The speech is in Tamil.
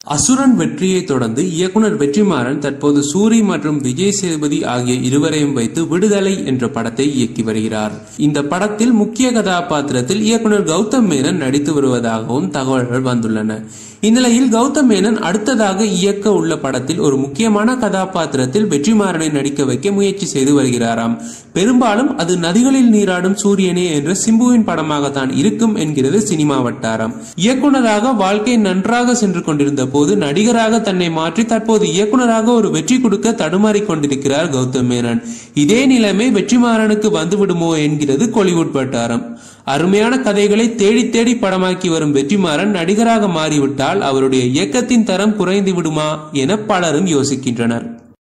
அசுரன் வெற்றியை தொடர்ந்து இயக்குனர் வெற்றிமாறன் தற்போது சூரி மற்றும் விஜய் சேதுபதி ஆகிய இருவரையும் வைத்து விடுதலை என்ற படத்தை இயக்கி வருகிறார் இந்த படத்தில் முக்கிய கதாபாத்திரத்தில் இயக்குனர் கௌதம் மேனன் நடித்து வருவதாகவும் தகவல்கள் வந்துள்ளன இந்நிலையில் கௌதம் மேனன் அடுத்ததாக இயக்க உள்ள படத்தில் ஒரு முக்கியமான கதாபாத்திரத்தில் வெற்றிமாறனை நடிக்க வைக்க முயற்சி செய்து வருகிறாராம் பெரும்பாலும் அது நதிகளில் நீராடும் சூரியனே என்ற சிம்புவின் படமாகத்தான் இருக்கும் என்கிறது சினிமா வட்டாரம் இயக்குனராக வாழ்க்கை நன்றாக சென்று கொண்டிருந்த போது நடிகராக தன்னை மாற்றி தற்போது இயக்குனராக ஒரு வெற்றி கொடுக்க தடுமாறிக் கொண்டிருக்கிறார் கௌதம் மேனன் இதே நிலைமை வெற்றிமாறனுக்கு வந்துவிடுமோ என்கிறது கோலிவுட் வட்டாரம் அருமையான கதைகளை தேடி தேடி படமாக்கி வரும் வெற்றிமாறன் நடிகராக மாறிவிட்டால் அவருடைய இயக்கத்தின் தரம் குறைந்து விடுமா என பலரும் யோசிக்கின்றனர்